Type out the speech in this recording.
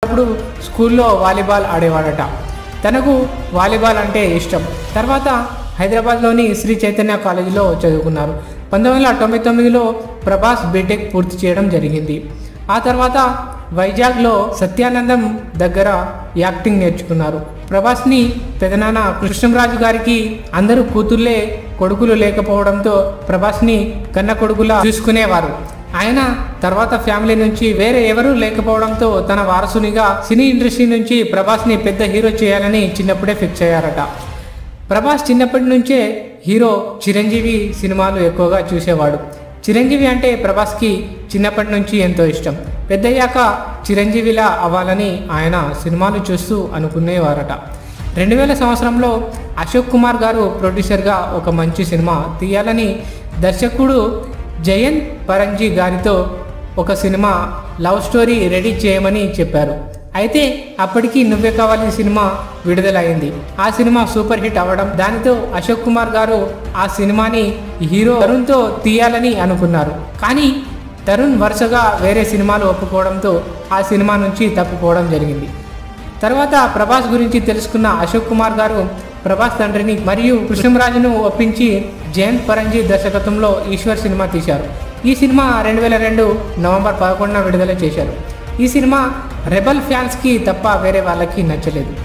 అప్పుడు స్కూల్లో వాలీబాల్ ఆడేవాడట తనకు వాలీబాల్ అంటే ఇష్టం తర్వాత హైదరాబాద్లోని శ్రీ చైతన్య కాలేజీలో చదువుకున్నారు పంతొమ్మిది వందల తొంభై తొమ్మిదిలో ప్రభాస్ బీటెక్ పూర్తి చేయడం జరిగింది ఆ తర్వాత వైజాగ్లో సత్యానందం దగ్గర యాక్టింగ్ నేర్చుకున్నారు ప్రభాస్ని పెదనాన్న కృష్ణంరాజు గారికి అందరూ కూతుర్లే కొడుకులు లేకపోవడంతో ప్రభాస్ని కన్న కొడుకులా చూసుకునేవారు ఆయన తర్వాత ఫ్యామిలీ నుంచి వేరే ఎవరూ లేకపోవడంతో తన వారసునిగా సినీ ఇండస్ట్రీ నుంచి ప్రభాస్ని పెద్ద హీరో చేయాలని చిన్నప్పుడే ఫిక్స్ అయ్యారట ప్రభాస్ చిన్నప్పటి నుంచే హీరో చిరంజీవి సినిమాలు ఎక్కువగా చూసేవాడు చిరంజీవి అంటే ప్రభాస్కి చిన్నప్పటి నుంచి ఎంతో ఇష్టం పెద్దయ్యాక చిరంజీవిలా అవ్వాలని ఆయన సినిమాలు చూస్తూ అనుకునేవారట రెండు వేల సంవత్సరంలో అశోక్ కుమార్ గారు ప్రొడ్యూసర్గా ఒక మంచి సినిమా తీయాలని దర్శకుడు జయంత్ పరంజీ గారితో ఒక సినిమా లవ్ స్టోరీ రెడీ చేయమని చెప్పారు అయితే అప్పటికి నువ్వే కావాలి సినిమా విడుదలైంది ఆ సినిమా సూపర్ హిట్ అవ్వడం దానితో అశోక్ కుమార్ గారు ఆ సినిమాని హీరో తరుణ్తో తీయాలని అనుకున్నారు కానీ తరుణ్ వరుసగా వేరే సినిమాలు ఒప్పుకోవడంతో ఆ సినిమా నుంచి తప్పుకోవడం జరిగింది తర్వాత ప్రభాస్ గురించి తెలుసుకున్న అశోక్ కుమార్ గారు ప్రభాస్ తండ్రిని మరియు కృష్ణరాజును ఒప్పించి జయంత్ పరంజీ దర్శకత్వంలో ఈశ్వర్ సినిమా తీశారు ఈ సినిమా రెండు వేల రెండు నవంబర్ పదకొండున విడుదల చేశారు ఈ సినిమా రెబల్ ఫ్యాన్స్కి తప్ప వేరే వాళ్ళకి నచ్చలేదు